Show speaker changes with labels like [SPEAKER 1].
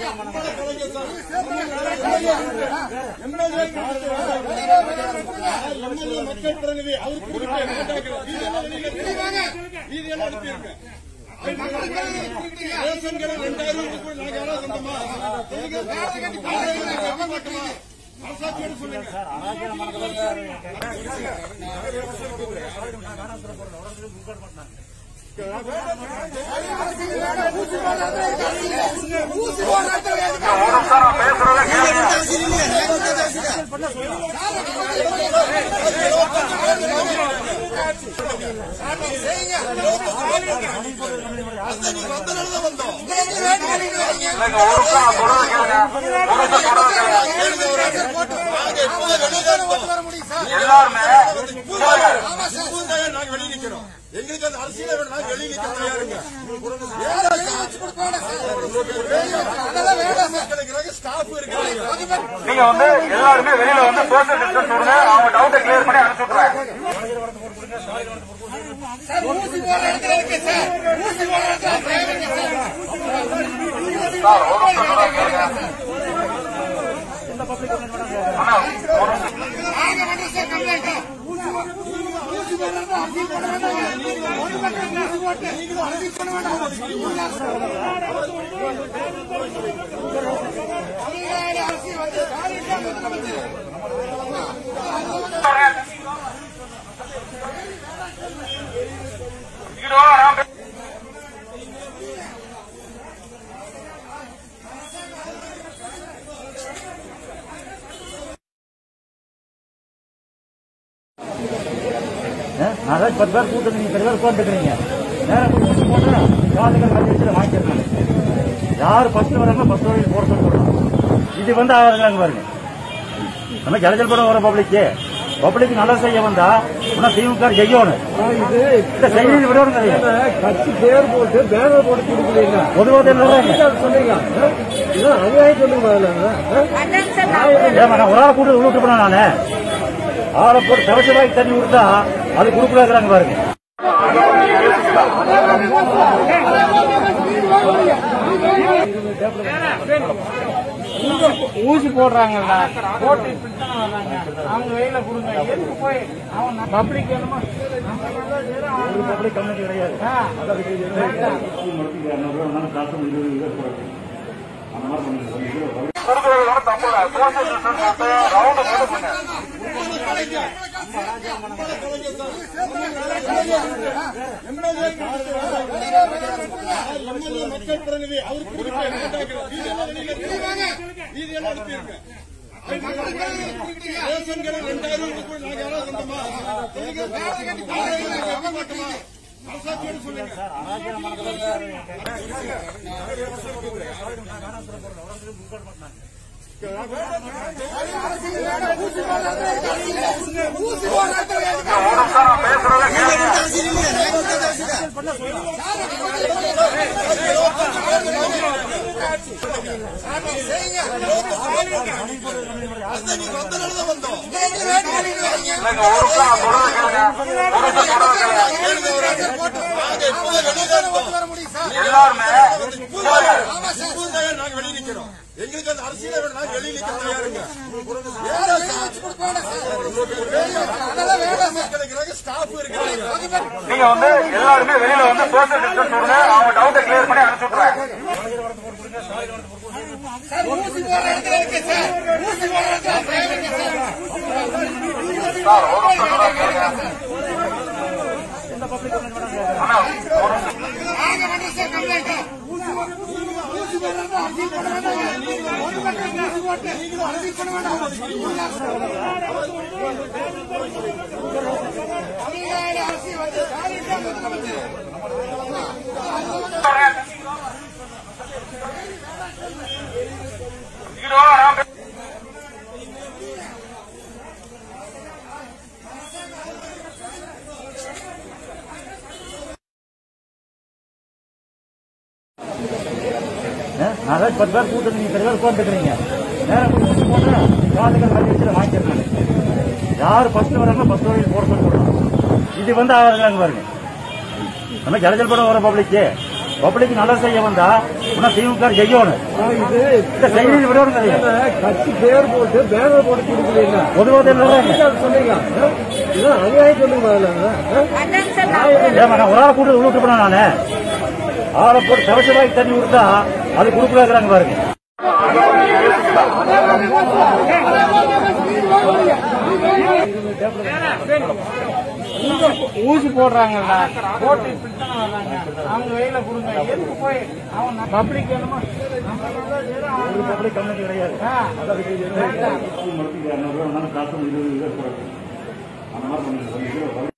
[SPEAKER 1] MLA மக்கள் பிரதிநிதி அவர் குறிப்பை கேட்டாக்கிறார். இதெல்லாம் வெளியில இருக்கு. இதெல்லாம் அனுப்பியிருங்க. ரேஷன்களை ரெண்டாயிரம் ரூபாய் நாங்க யாராவது சொந்தமா? நீங்க கட்ட மாட்டோமா? அரசாட்சியோட சொல்லுங்க நாங்க வெளியே நிக்கிறோம் எங்களுக்கு அந்த அரசியலை விட நாங்க வெளியே நிக்க தயாருங்க மக்களுக்கு ஸ்டாஃப் இருக்காங்க
[SPEAKER 2] நீங்க வந்து எல்லாருமே வெளியில வந்து சோசியல் டிஸ்டன்ஸ் விடுங்க அவங்க டவுட்டை கிளியர் பண்ணி அனுப்பிச்சு விட்டுறேன் சார் ஒரு நிமிஷம் சொல்றேன் கேளுங்க. அண்ணா, ஒரு நிமிஷம். இங்கிட்டு வா, நான் பே-
[SPEAKER 3] அதான் பத்து பேர் கூட்டம் நீங்க பத்து பேர் உட்காந்துக்கிறீங்க நேரம் போய் ஊசி போட்டா காதுகள் கட்டி வச்சு வாங்கிக்கிறேன் யார் ஃபர்ஸ்ட் வராங்களோ ஃபர்ஸ்ட் வரைக்கும் போட சொல்லி சொல்றோம் இது வந்து ஆகுறாங்க பாருங்க நம்ம ஜலஜல் படம் வர பப்ளிக்கு பப்ளிக் நல்லா செய்ய வந்தா உடனே திமுக ஜெயிக்கணும் இந்த செய்தி விடணும் கிடையாது
[SPEAKER 4] கட்சி பேர் போட்டு பேனர் போட்டு கொடுக்கலீங்க
[SPEAKER 3] பொதுவாக
[SPEAKER 4] சொன்னீங்க இதான் அநியாயம் சொல்லுங்க முதல்ல
[SPEAKER 3] ஏமா நான் ஒரு ஆளை கூட்டு விட்டு போனேன் நானு ஆளை போட்டு கரைச்சி வாங்கி தண்ணி கொடுத்தா அது கொடுக்கலாங்கிறாங்க பாருங்க
[SPEAKER 5] ஊசி போடுறாங்கல்ல போட்டு இப்படித்தான் வர்றாங்க அவங்க வெயில கொடுங்க எதுக்கு போய் அவன் பப்ளிக் என்னமோ
[SPEAKER 3] ஒரு பப்ளிக் கம்யூனிட்டி கிடையாது
[SPEAKER 2] கொடுக்கறது ஒண்ணும் தப்பு இல்ல. சோசியல் டிஸ்டன்ஸ் விட்டு ரவுண்டு போட்டு பண்ணுங்க
[SPEAKER 1] எம்எல்ஏ மக்கள் பிரதிநிதி அவர் குறிப்பை கேட்டாக்கிறார். இதெல்லாம் வெளியில இருக்கு. இதெல்லாம் அனுப்பியிருங்க. ரேஷன்களை ரெண்டாயிரம் ரூபாய் நாங்க யாராவது சொந்தமா? நீங்க கட்ட மாட்டோமா? அரசாட்சியோட சொல்லுங்க
[SPEAKER 2] ஒரு நிமிஷம் நான் பேசுறத கேளுங்க இல்லைங்க, ஒரு நிமிஷம் நான் சொல்றத கேளுங்க ஒரு நிமிஷம் சொல்றத கேளுங்க எல்லாருமே
[SPEAKER 1] நாங்க வெளியே நிக்கிறோம் எங்களுக்கு அந்த அரசியலை விட நாங்க வெளியே நிக்க தயாருங்க மக்களுக்கு ஸ்டாஃப் இருக்காங்க
[SPEAKER 2] நீங்க வந்து எல்லாருமே வெளியில வந்து சோசியல் டிஸ்டன்ஸ் விடுங்க அவங்க டவுட்டை கிளியர் பண்ணி அனுப்பிச்சு விட்டுறேன் சார் ஒரு நிமிஷம் சொல்றேன் கேளுங்க. அண்ணா, ஒரு நிமிஷம். இங்கிட்டு வா, நான் பே-
[SPEAKER 3] அதான் பத்து பேர் கூட்டம் நீங்க பத்து பேர் உட்காந்துக்கிறீங்க நேரம் போய் ஊசி போட்டா காதுகள் கட்டி வச்சு வாங்கிக்கிறேன் யார் ஃபர்ஸ்ட் வராங்களோ ஃபர்ஸ்ட் வரைக்கும் போட சொல்லி சொல்றோம் இது வந்து ஆகுறாங்க பாருங்க நம்ம ஜலஜல் படம் வர பப்ளிக்கு பப்ளிக் நல்லா செய்ய வந்தா இன்னும் திமுக செய்யணும்
[SPEAKER 4] இது
[SPEAKER 3] இந்த செய்தி விடணும் கிடையாது
[SPEAKER 4] கட்சி பேர் போட்டு பேனர் போட்டு கொடுக்கல
[SPEAKER 3] பொதுவாக
[SPEAKER 4] சொன்னீங்க ஆ? இதான் அநியாயம் சொல்லுங்க முதல்ல ஆ?
[SPEAKER 3] ஏமா நான் ஒரு ஆளை கூட்டு உள்ள விட்டு போனேன் நானு ஆளை போட்டு கவச வாங்கி தண்ணி கொடுத்தா அது கொடுக்கலாங்கிறாங்க பாருங்க
[SPEAKER 5] ஊசி போடுறாங்கல்ல போட்டு இப்படித்தானே வர்றாங்க அவங்க வெயில கொடுங்க எதுக்கு போய் அவன் பப்ளிக் என்னமோ நம்ம தான் வெறும் அவங்க-
[SPEAKER 3] பப்ளிக் கம்யூனிட்டி கிடையாது
[SPEAKER 5] ஆ,
[SPEAKER 3] அதாவது இது இரநூறுவா காசு இருபது அந்த மாதிரி பண்ணிட்டு